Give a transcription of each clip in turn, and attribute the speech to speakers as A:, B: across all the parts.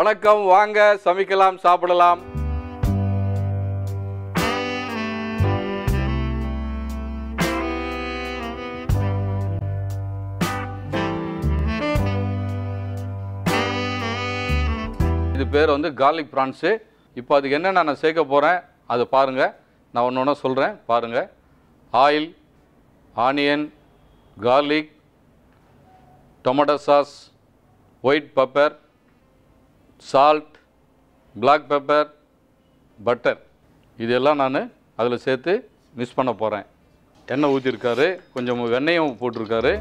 A: வணக்கம் வாங்க சமைக்கலாம் சாப்பிடலாம் இது பேர் வந்து கார்லிக் ப்ரான்ஸு இப்போ அதுக்கு என்னென்ன நான் சேர்க்க போகிறேன் அதை பாருங்கள் நான் ஒன்று ஒன்றா சொல்கிறேன் பாருங்கள் oil onion garlic tomato sauce white pepper salt black pepper butter இதெல்லாம் நான் அதில் சேர்த்து மிக்ஸ் பண்ண போகிறேன் எண்ணெய் ஊற்றிருக்காரு கொஞ்சம் வெண்ணெயும் போட்டிருக்காரு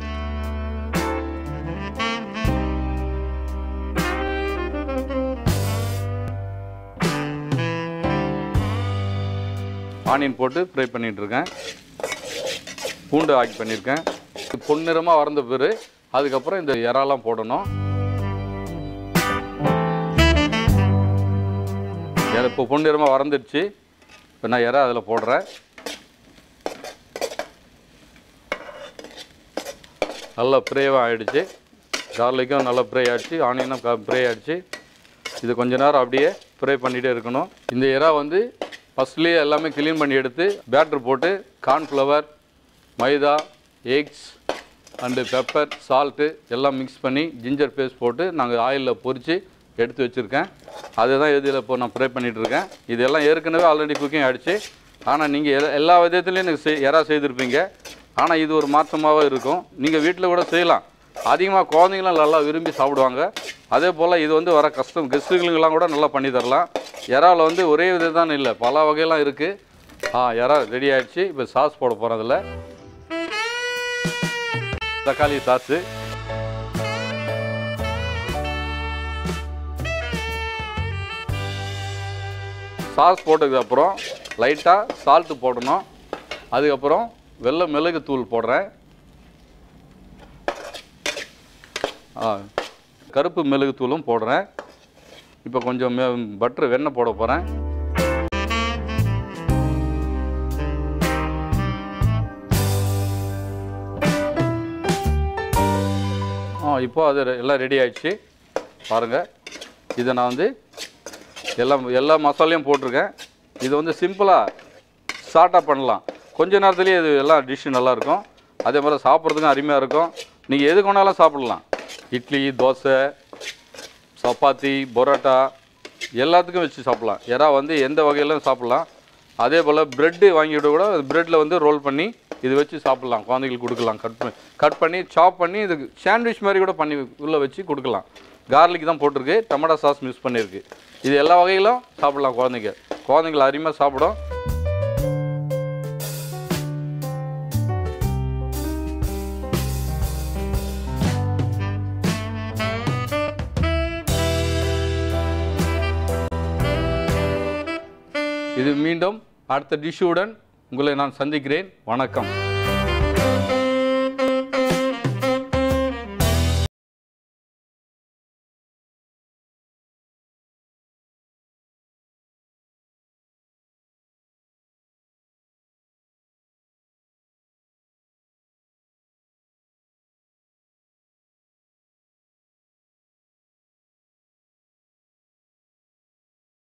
A: ஆனியன் போட்டு ஃப்ரை பண்ணிட்டு இருக்கேன் பூண்டு ஆக்கி பண்ணியிருக்கேன் இது பொன்னிறமாக வறந்த பிறகு அதுக்கப்புறம் இந்த இறாலாம் போடணும் இற இப்போ பொன்னிறமாக வறந்துடுச்சு இப்போ நான் இறா அதில் போடுறேன் நல்லா ப்ரேவாக ஆயிடுச்சு கார்லிக்கும் நல்லா ஃப்ரை ஆயிடுச்சு ஆனியனும் ஃப்ரை ஆயிடுச்சு இது கொஞ்ச நேரம் அப்படியே ஃப்ரை பண்ணிகிட்டே இருக்கணும் இந்த இறா வந்து ஃபஸ்ட்லேயே எல்லாமே க்ளீன் பண்ணி எடுத்து பேட்டர் போட்டு cornflour maida eggs and pepper salt எல்லாம் மிக்ஸ் பண்ணி ஜிஞ்சர் பேஸ்ட் போட்டு நாங்கள் ஆயிலில் பொரித்து எடுத்து வச்சுருக்கேன் அதுதான் இதில் இப்போ நான் ஃப்ரை பண்ணிகிட்டு இருக்கேன் இதெல்லாம் ஏற்கனவே ஆல்ரெடி குக்கிங் ஆகிடுச்சு ஆனால் நீங்கள் எல்லா எல்லா விதத்துலையும் எனக்கு செய் யாராக செய்திருப்பீங்க ஆனால் இது ஒரு மாற்றமாகவே இருக்கும் நீங்கள் வீட்டில் கூட செய்யலாம் அதிகமாக குழந்தைங்களாம் நல்லா விரும்பி சாப்பிடுவாங்க அதே போல் இது வந்து வர கஷ்டம் கெஸ்ட்டுகளுக்கெல்லாம் கூட நல்லா பண்ணி தரலாம் இறாவில் வந்து ஒரே விதம் தான் இல்லை பல வகையெல்லாம் இருக்குது ஆ இறா ரெடி ஆயிடுச்சு இப்போ சாஸ் போட போகிறோம் அதில் தக்காளி சாஸு சாஸ் போட்டதுக்கு அப்புறம் லைட்டாக சால்ட்டு போடணும் அதுக்கப்புறம் வெள்ளை மிளகு தூள் போடுறேன் ஆ கருப்பு மிளகு தூளும் போடுறேன் இப்போ கொஞ்சம் பட்ரு வெண்ணெய் போட போகிறேன் ஆ இப்போ அது ரெ- எல்லாம் ரெடி ஆயிடுச்சு பாருங்கள் இதை நான் வந்து எல்லாம் எல்லா மசாலையும் போட்டிருக்கேன் இது வந்து சிம்பிளாக ஷார்ட்டாக பண்ணலாம் கொஞ்ச நேரத்துலேயே இது எல்லாம் டிஷ்ஷு நல்லாயிருக்கும் அதே மாதிரி சாப்பிட்றதுக்கும் அருமையாக இருக்கும் நீங்கள் எது கொண்டாலும் சாப்பிடலாம் இட்லி தோசை சப்பாத்தி பரோட்டா எல்லாத்துக்கும் வச்சு சாப்பிடலாம் எறா வந்து எந்த வகையிலும் சாப்பிடலாம் அதே போல் ப்ரெட்டு வாங்கிட்டு கூட ப்ரெட்டில் வந்து ரோல் பண்ணி இது வச்சு சாப்பிடலாம் குழந்தைங்களுக்கு கொடுக்கலாம் கட் பண்ணி கட் பண்ணி சாப் பண்ணி இது சாண்ட்விச் மாதிரி கூட பண்ணி உள்ளே வச்சு கொடுக்கலாம் கார்லிக் தான் போட்டிருக்கு டொமேட்டோ சாஸ் மிக்ஸ் பண்ணியிருக்கு இது எல்லா வகையிலும் சாப்பிடலாம் குழந்தைங்க குழந்தைங்கள அருமையாக சாப்பிடும் இது மீண்டும் அடுத்த டிஷ்ஷுடன் உங்களை நான் சந்திக்கிறேன் வணக்கம்